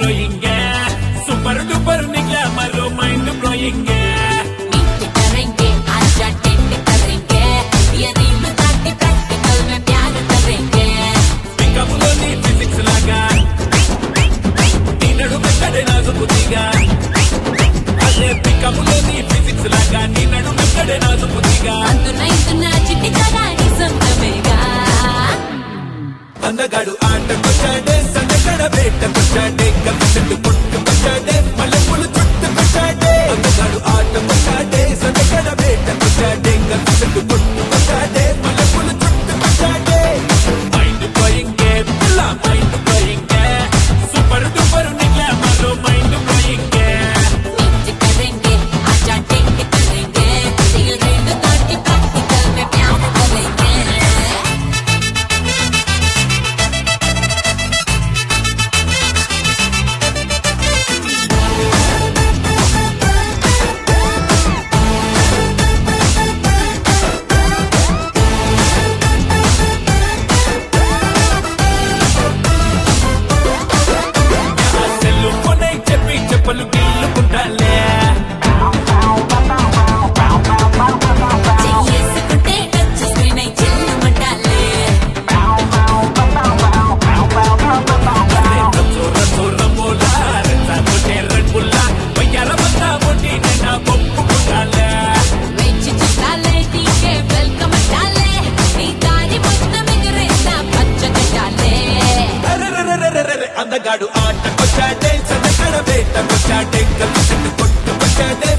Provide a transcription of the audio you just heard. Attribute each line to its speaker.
Speaker 1: blowing super duper ని glamour mind blowing
Speaker 2: neat करेंगे आजा टेंट करेंगे ये रील ताकि प्रैक्टिकल में प्यार करेंगे
Speaker 1: పికములోని ఫిజిక్స్ లాగా నీ నడుము ఎక్కడే నాజుకుతిగా అదే పికములోని ఫిజిక్స్ లాగా నీ నడుము ఎక్కడే నాజుకుతిగా
Speaker 2: అందున ఇందున చిట్టి కరాని సొంతమేగా
Speaker 1: అందగాడు ఆటకొచ్చాడే సందగడ వేటకొచ్చాడే కలిసి కొట్టుకొచ్చాడే మల్లెపూలు చుట్టుకొచ్చాడే అందగాడు ఆటకొచ్చాడే సందగడ వేటకొచ్చాడే కలిసి కొట్టుకొచ్చాడే మల్లెపూలు చుట్టుకొచ్చాడే మైండ్ బ్లోయింగే పిల్ల మైండ్ బ్లోయింగే సూపర్ డూపర్ ని గ్లామర్ మైండ్ బ్లోయింగే
Speaker 2: नीट करेंगे आजा टेंट करेंगे ये रील ताकि प्रैक्टिकल में प्यार करेंगे
Speaker 1: సెల్లు కొనై చెప్పి చెప్పలు గిల్లుకుంటాలే
Speaker 2: చేసుకుంటే టచ్ స్క్రీన్ అయి చెల్లుమంటాలే వెచ్చి చుట్టాలే నీకే వెల్కమ్ అంటాలే నీ దారి మొత్తం ఎగరేస్తా పచ్చగట్టాలే
Speaker 1: అందగాడు ఆటకొచ్చాడే చదకడ వేటకొచ్చాడే కలిసి కొట్టుకొచ్చాడే